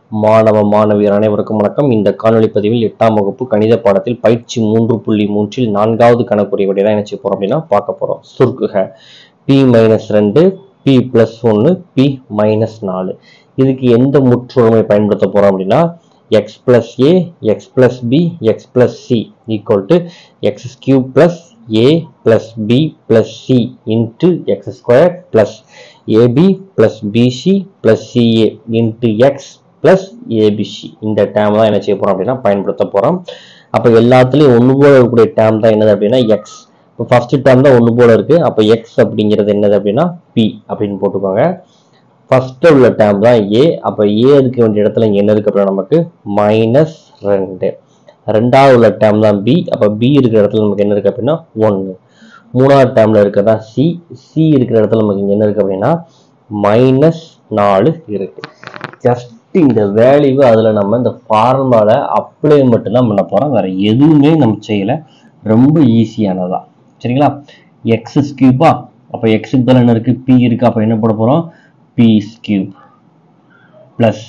மாணவ மாணவியர் அனைவருக்கும் வணக்கம் இந்த காணொளி பதிவில் எட்டாம் வகுப்பு கணித பாடத்தில் பயிற்சி மூன்று புள்ளி மூன்றில் நான்காவது கணக்குறை விடை தான் என்ன செய்ய போறோம் அப்படின்னா பார்க்க போறோம் சுருக்குக பி மைனஸ் ரெண்டு பி பிளஸ் ஒன்று பி மைனஸ் நாலு இதுக்கு எந்த முற்றுரிமை பயன்படுத்த போறோம் அப்படின்னா X plus A X plus B X plus C equal to X cube plus A plus B plus C into X square plus AB plus BC plus CA into X plus ABC இந்த term தான் என்ன செய்ய போறோம் அப்படின்னா பயன்படுத்த போறோம் அப்போ எல்லாத்துலேயும் ஒன்று போல இருக்கக்கூடிய டேம் தான் என்னது அப்படின்னா எக்ஸ் இப்போ ஃபர்ஸ்ட் டேம் தான் ஒன்று போல இருக்கு அப்போ எக்ஸ் அப்படிங்கிறது என்னது அப்படின்னா பி அப்படின்னு போட்டுக்கோங்க ஃபர்ஸ்ட் உள்ள டேம் தான் ஏ அப்போ ஏ இருக்க வேண்டிய இடத்துல இங்க என்ன இருக்கு அப்படின்னா நமக்கு மைனஸ் ரெண்டு ரெண்டாவது உள்ள டேம் தான் பி அப்போ பி இருக்கிற இடத்துல நமக்கு என்ன இருக்கு அப்படின்னா ஒன்று மூணாவது டேர்மில் இருக்கிறதா சி சி இருக்கிற இடத்துல நமக்கு இங்கே என்ன இருக்கு அப்படின்னா மைனஸ் நாலு இருக்கு ஜஸ்ட் இந்த வேல்யூ அதில் நம்ம இந்த ஃபார்முலாவில் அப்ளை மட்டும்தான் பண்ண போகிறோம் வேற எதுவுமே நம்ம செய்யலை ரொம்ப ஈஸியானதா சரிங்களா எக்ஸ் கியூபா அப்போ எக்ஸுக்கு பதில் என்ன இருக்குது பி இருக்கு அப்போ என்ன போட போகிறோம் P cube plus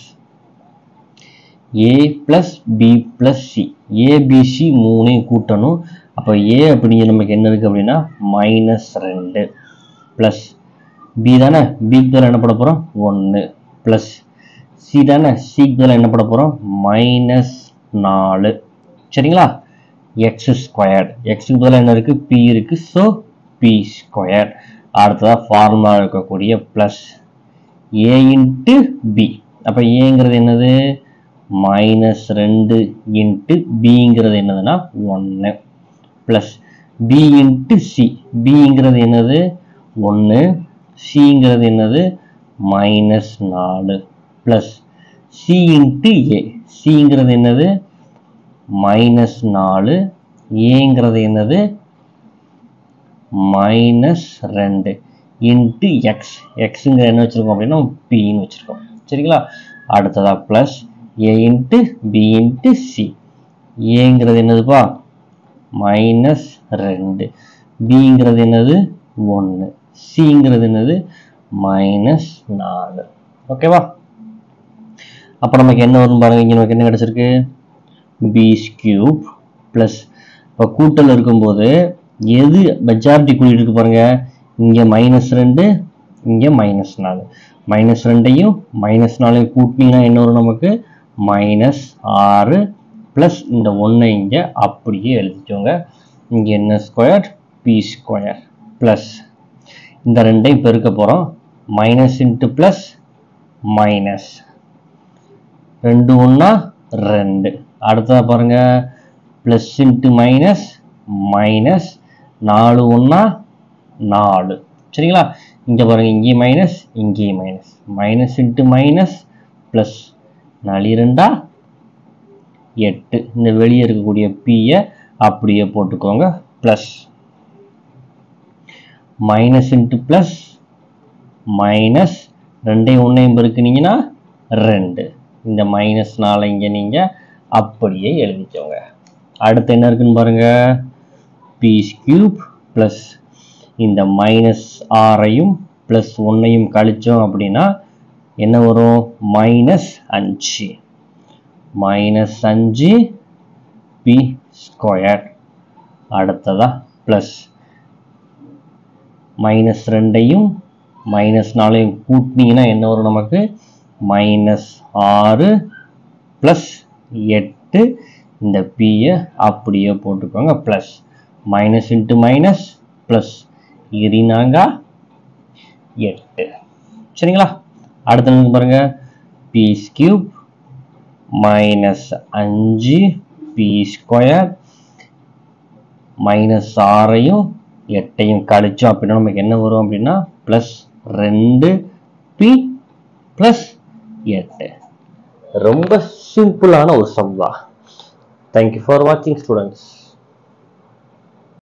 A plus B plus C ABC மூணையும் கூட்டணும் அப்போ ஏ அப்படிங்கிற நமக்கு என்ன இருக்குது அப்படின்னா மைனஸ் ரெண்டு ப்ளஸ் பி தானே பிக்கு பதில் என்ன போட போகிறோம் ஒன்று ப்ளஸ் சி தானே சிக்கு பதில் என்ன போட போகிறோம் மைனஸ் நாலு சரிங்களா எக்ஸ் ஸ்கொயர்ட் எக்ஸுக்கு பதில் என்ன இருக்குது பி இருக்குது ஸோ பி ஸ்கொயர் அடுத்ததாக ஃபார்முலா இருக்கக்கூடிய ப்ளஸ் ஏ இன்ட்டு பி அப்போ ஏங்கிறது என்னது மைனஸ் ரெண்டு இன்ட்டு பிங்கிறது என்னதுன்னா ஒன்று ப்ளஸ் பி இன்ட்டு சி பிங்கிறது என்னது ஒன்று சிங்கிறது என்னது மைனஸ் நாலு ப்ளஸ் சி இன்ட்டு ஏ சிங்கிறது என்னது மைனஸ் நாலு ஏங்கிறது என்னது மைனஸ் ரெண்டு இன்ட்டு எக்ஸ் எக்ஸுங்கிற என்ன வச்சுருக்கோம் அப்படின்னா பின்னு வச்சுருக்கோம் சரிங்களா அடுத்ததாக plus A into B into C ஏங்கிறது என்னதுப்பா மைனஸ் ரெண்டு பிங்கிறது என்னது ஒன்று சிங்கிறது என்னது மைனஸ் நாலு ஓகேவா அப்போ நமக்கு என்ன வரும் பாருங்க இங்கே நமக்கு என்ன கிடச்சிருக்கு பிஸ் கியூப் ப்ளஸ் இப்போ கூட்டல் இருக்கும்போது எது மெஜாரிட்டி கூட்டிகிட்டு இருக்கு பாருங்க இங்கே மைனஸ் ரெண்டு இங்கே மைனஸ் நாலு மைனஸ் ரெண்டையும் மைனஸ் நாலையும் கூட்டினீங்கன்னா என்ன வரும் நமக்கு மைனஸ் ஆறு ப்ளஸ் இந்த ஒன்றை இங்கே அப்படியே எழுதிக்கோங்க இங்கே என்ன ஸ்கொயர் பி ஸ்கொயர் ப்ளஸ் இந்த ரெண்டையும் பெருக்க போகிறோம் மைனஸ் இன்ட்டு ப்ளஸ் மைனஸ் ரெண்டு ஒன்றா ரெண்டு அடுத்ததாக பாருங்க ப்ளஸ் இன்ட்டு மைனஸ் மைனஸ் நாலு ஒன்றா நாலு சரிங்களா இங்கே பாருங்க இங்கேயும் மைனஸ் இங்கேயும் minus minus into minus plus நாலு ரெண்டா எட்டு இந்த வெளியே இருக்கக்கூடிய பியை அப்படியே போட்டுக்கோங்க plus minus into plus minus ரெண்டையும் ஒன்றையும் பெருக்குனீங்கன்னா ரெண்டு இந்த மைனஸ் நாளை இங்கே நீங்கள் அப்படியே எழுதிக்கோங்க அடுத்து என்ன இருக்குன்னு பாருங்க பீஸ் கியூப் ப்ளஸ் இந்த மைனஸ் ஆறையும் ப்ளஸ் ஒன்றையும் கழிச்சோம் அப்படின்னா என்ன வரும் மைனஸ் அஞ்சு மைனஸ் அஞ்சு பி ஸ்கொயர் அடுத்ததா ப்ளஸ் மைனஸ் ரெண்டையும் மைனஸ் நாலையும் கூட்டினீங்கன்னா என்ன வரும் நமக்கு மைனஸ் ஆறு ப்ளஸ் எட்டு இந்த பியை அப்படியே போட்டுக்கோங்க plus minus into minus plus இருநாங்க எட்டு சரிங்களா அடுத்த என்ன பாருங்க பீஸ் கியூப் மைனஸ் அஞ்சு பி ஸ்கொயர் மைனஸ் ஆறையும் எட்டையும் கழிச்சோம் அப்படின்னா நமக்கு என்ன வரும் அப்படின்னா ப்ளஸ் ரெண்டு பி ப்ளஸ் எட்டு ரொம்ப சிம்பிளான ஒரு சம் தான் தேங்க்யூ ஃபார் வாட்சிங் ஸ்டூடெண்ட்ஸ்